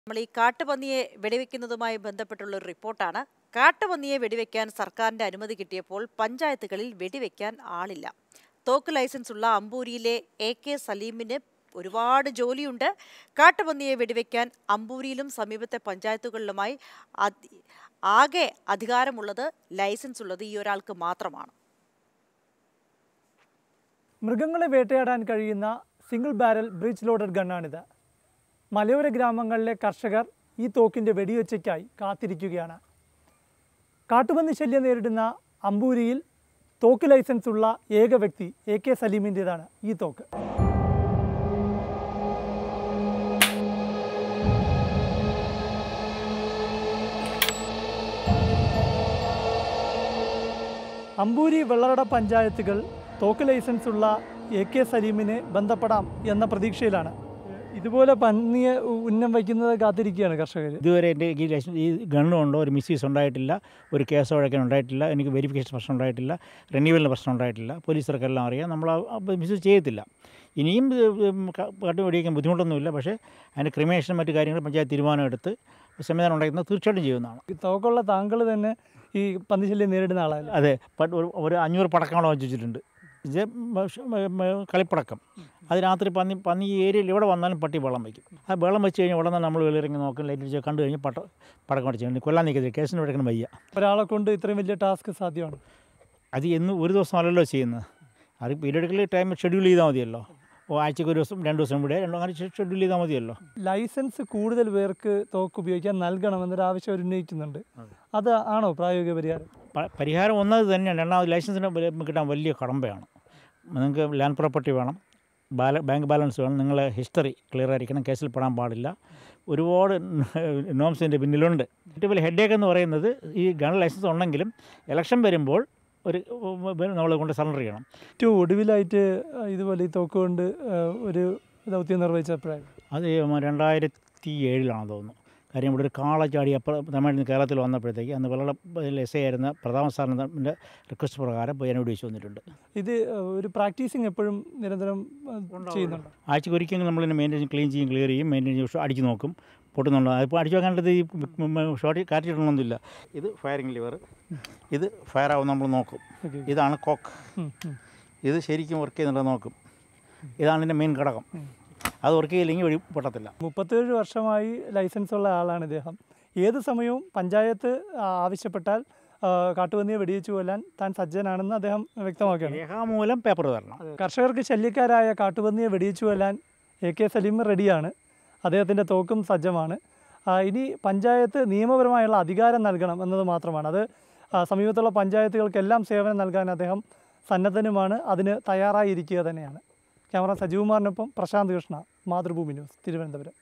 നമ്മൾ ഈ കാട്ടുപന്നിയെ വെടിവെക്കുന്നതുമായി ബന്ധപ്പെട്ടുള്ള ഒരു റിപ്പോർട്ടാണ് കാട്ടുപന്നിയെ വെടിവെക്കാൻ സർക്കാരിന്റെ അനുമതി കിട്ടിയപ്പോൾ പഞ്ചായത്തുകളിൽ വെടിവെക്കാൻ ആളില്ല തോക്ക് ലൈസൻസ് ഉള്ള അമ്പൂരിയിലെ എ കെ സലീമിന് ഒരുപാട് ജോലിയുണ്ട് കാട്ടുപന്നിയെ വെടിവെക്കാൻ അമ്പൂരിയിലും സമീപത്തെ പഞ്ചായത്തുകളിലുമായി അധി- ആകെ അധികാരമുള്ളത് ലൈസൻസ് ഉള്ളത് ഈ ഒരാൾക്ക് മാത്രമാണ് മൃഗങ്ങളെ വേട്ടയാടാൻ കഴിയുന്ന സിംഗിൾ ബാരൽ ബ്രിഡ്ജ് ലോഡഡ് ഗണ്ണാണിത് മലയോര ഗ്രാമങ്ങളിലെ കർഷകർ ഈ തോക്കിൻ്റെ വെടിയൊച്ചയ്ക്കായി കാത്തിരിക്കുകയാണ് കാട്ടുപന്നി ശല്യം നേരിടുന്ന അമ്പൂരിയിൽ തോക്ക് ലൈസൻസ് ഉള്ള ഏക വ്യക്തി എ കെ സലീമിൻ്റേതാണ് ഈ തോക്ക് അമ്പൂരി വെള്ളറട പഞ്ചായത്തുകൾ തോക്ക് ലൈസൻസ് ഉള്ള എ കെ സലീമിനെ ബന്ധപ്പെടാം എന്ന പ്രതീക്ഷയിലാണ് ഇതുപോലെ പന്നിയെ ഉന്നം വയ്ക്കുന്നത് കാത്തിരിക്കുകയാണ് കർഷകർ ഇതുവരെ എൻ്റെ ഈ ലൈസൻസ് ഈ ഗണ്ണുണ്ടോ ഒരു മിസ്യൂസ് ഉണ്ടായിട്ടില്ല ഒരു കേസ് വഴക്കാൻ ഉണ്ടായിട്ടില്ല എനിക്ക് വെരിഫിക്കേഷൻ പ്രശ്നം ഉണ്ടായിട്ടില്ല റിന്യൂവലിന് പ്രശ്നം ഉണ്ടായിട്ടില്ല പോലീസുകാർക്കെല്ലാം അറിയാം നമ്മൾ മിസ്യൂസ് ചെയ്യത്തില്ല ഇനിയും ഇത് കാട്ടു വെടിവെക്കാൻ ബുദ്ധിമുട്ടൊന്നുമില്ല പക്ഷേ അതിൻ്റെ ക്രിമേഷൻ മറ്റു കാര്യങ്ങൾ പഞ്ചായത്ത് തീരുമാനം എടുത്ത് സംവിധാനം ഉണ്ടാക്കുന്നത് തീർച്ചയായിട്ടും ചെയ്യുന്നതാണ് ഈ തോക്കുള്ള താങ്കൾ തന്നെ ഈ പന്നിശല്യം നേരിടുന്ന ആളാണ് അതെ പ- ഒരു ഒരു അഞ്ഞൂറ് പടക്കങ്ങളോ വെച്ചിട്ടുണ്ട് ഇത് മ- ഷ- മ- മ- കളിപ്പടക്കം അത് രാത്രി പന്നി പന്നി ഈ ഏരിയയിൽ എവിടെ വന്നാലും പട്ടി വെള്ളം വയ്ക്കും ആ വെള്ളം വെച്ച് കഴിഞ്ഞാൽ ഉടനെ നമ്മൾ വെളിയിറങ്ങി നോക്കും ലൈറ്റ് വെച്ച് കണ്ടു കഴിഞ്ഞ് പട്ട പടക്കം അടിച്ചു കൊല്ലാൻ നിൽക്കത്തില്ല കേസിന് എടുക്കണം വയ്യ ഒരാളെ കൊണ്ട് ഇത്രയും വലിയ ടാസ്ക് സാധ്യമാണ് അത് എന്ന് ഒരു ദിവസം അല്ലല്ലോ ചെയ്യുന്നത് അത് പീരിയഡിക്കലി ടൈം ഷെഡ്യൂൾ ചെയ്താൽ മതിയല്ലോ ഓ ആഴ്ചക്ക് ഒരു ദിവസം രണ്ട് ദിവസം ഇവിടെ രണ്ടോ അങ്ങനെ ഷെഡ്യൂൾ ചെയ്താൽ മതിയല്ലോ ലൈസൻസ് കൂടുതൽ പേർക്ക് തോക്ക് ഉപയോഗിക്കാൻ നൽകണമെന്നൊരു ആവശ്യം അവർ ഉന്നയിക്കുന്നുണ്ട് അത് ആണോ പ്രായോഗിക പരിഹാരം പ- പരിഹാരം ഒന്നത് തന്നെയാണ് രണ്ടാമത് ലൈസൻസിന് വ- കിട്ടാൻ വലിയ കടമ്പയാണ് നിങ്ങൾക്ക് ലാൻഡ് പ്രോപ്പർട്ടി വേണം ബാല ബാങ്ക് ബാലൻസ് വേണം നിങ്ങളെ ഹിസ്റ്ററി ക്ലിയർ ആയിരിക്കണം കേസിൽ പെടാൻ പാടില്ല ഒരുപാട് നോംസിൻ്റെ പിന്നിലുണ്ട് ഏറ്റവും വലിയ ഹെഡേക്ക് എന്ന് പറയുന്നത് ഈ ഗൺ ലൈസൻസ് ഉണ്ടെങ്കിലും ഇലക്ഷൻ വരുമ്പോൾ ഒരു നമ്മളെ കൊണ്ട് സറണ്ടർ ചെയ്യണം ഏറ്റവും ഒടുവിലായിട്ട് ആ, ഇതുപോലെ ഈ തോക്ക് കൊണ്ട് ആ, ഒരു ദൗത്യം നിർവഹിച്ചപ്പോഴാണ് അത് രണ്ടായിരത്തി ഏഴിലാണ് തോന്നുന്നു കാര്യം ഇവിടെ ഒരു കാള ചാടി അപ്പുറം തമിഴ്നാട്ടിൽ നിന്ന് കേരളത്തിൽ വന്നപ്പോഴത്തേക്ക് അന്ന് വെള്ള എസ് ഐ ആയിരുന്ന പ്രധാന സാറിൻ്റെ റിക്വസ്റ്റ് പ്രകാരം പോയി എന്നെ വിളിച്ചു വന്നിട്ടുണ്ട് ഇത് ആ, ഒരു പ്രാക്ടീസിങ് എപ്പോഴും നിരന്തരം ആ, ചെയ്യുന്നുണ്ട് ആഴ്ചക്ക് ഒരിക്കലും നമ്മൾ തന്നെ മെയിൻറ്റെയിൻ ക്ലീൻ ചെയ്യും ക്ലിയർ ചെയ്യും മെയിൻറ്റെയിൻ ചെയ്യും അടിച്ച് നോക്കും പൊട്ടുന്നുണ്ടോ അതിപ്പോൾ അടിച്ചു വെക്കാനുള്ളത് ഈ ഷോർട്ട് കാറ്റിടണമെന്നില്ല ഇത് ഫയറിംഗ് ലിവർ ഇത് ഫയർ ആവും നമ്മൾ നോക്കും ഓക്കെ ഇതാണ് കോക്ക് ഉം, ഉം. ഇത് ശരിക്കും വർക്ക് ചെയ്യുന്നുണ്ടോ നോക്കും ഇതാണ് എൻ്റെ മെയിൻ ഘടകം അത് വർക്ക് ചെയ്യില്ലെങ്കിൽ വഴി പൊട്ടത്തില്ല മുപ്പത്തേഴ് വർഷമായി ലൈസൻസ് ഉള്ള ആളാണ് ഇദ്ദേഹം ഏത് സമയവും പഞ്ചായത്ത് ആ, ആവശ്യപ്പെട്ടാൽ ആ, കാട്ടുപന്നിയെ വെടിവെച്ച് കൊല്ലാൻ താൻ സജ്ജനാണെന്ന് അദ്ദേഹം വ്യക്തമാക്കുകയാണ് രേഖാമൂലം പേപ്പർ തരണം കർഷകർക്ക് ശല്യക്കാരായ കാട്ടുപന്നിയെ വെടിവെച്ച് കൊല്ലാൻ എ കെ സലീം റെഡിയാണ് അദ്ദേഹത്തിൻ്റെ തോക്കും സജ്ജമാണ് ആ, ഇനി പഞ്ചായത്ത് നിയമപരമായുള്ള അധികാരം നൽകണം എന്നത് മാത്രമാണ് അത് ആ, സമീപത്തുള്ള പഞ്ചായത്തുകൾക്കെല്ലാം സേവനം നൽകാൻ അദ്ദേഹം സന്നദ്ധനുമാണ് അതിന് തയ്യാറായിരിക്കുക തന്നെയാണ് ക്യാമറ സജീവകുമാറിനൊപ്പം പ്രശാന്ത് കൃഷ്ണ മാതൃഭൂമി ന്യൂസ് തിരുവനന്തപുരം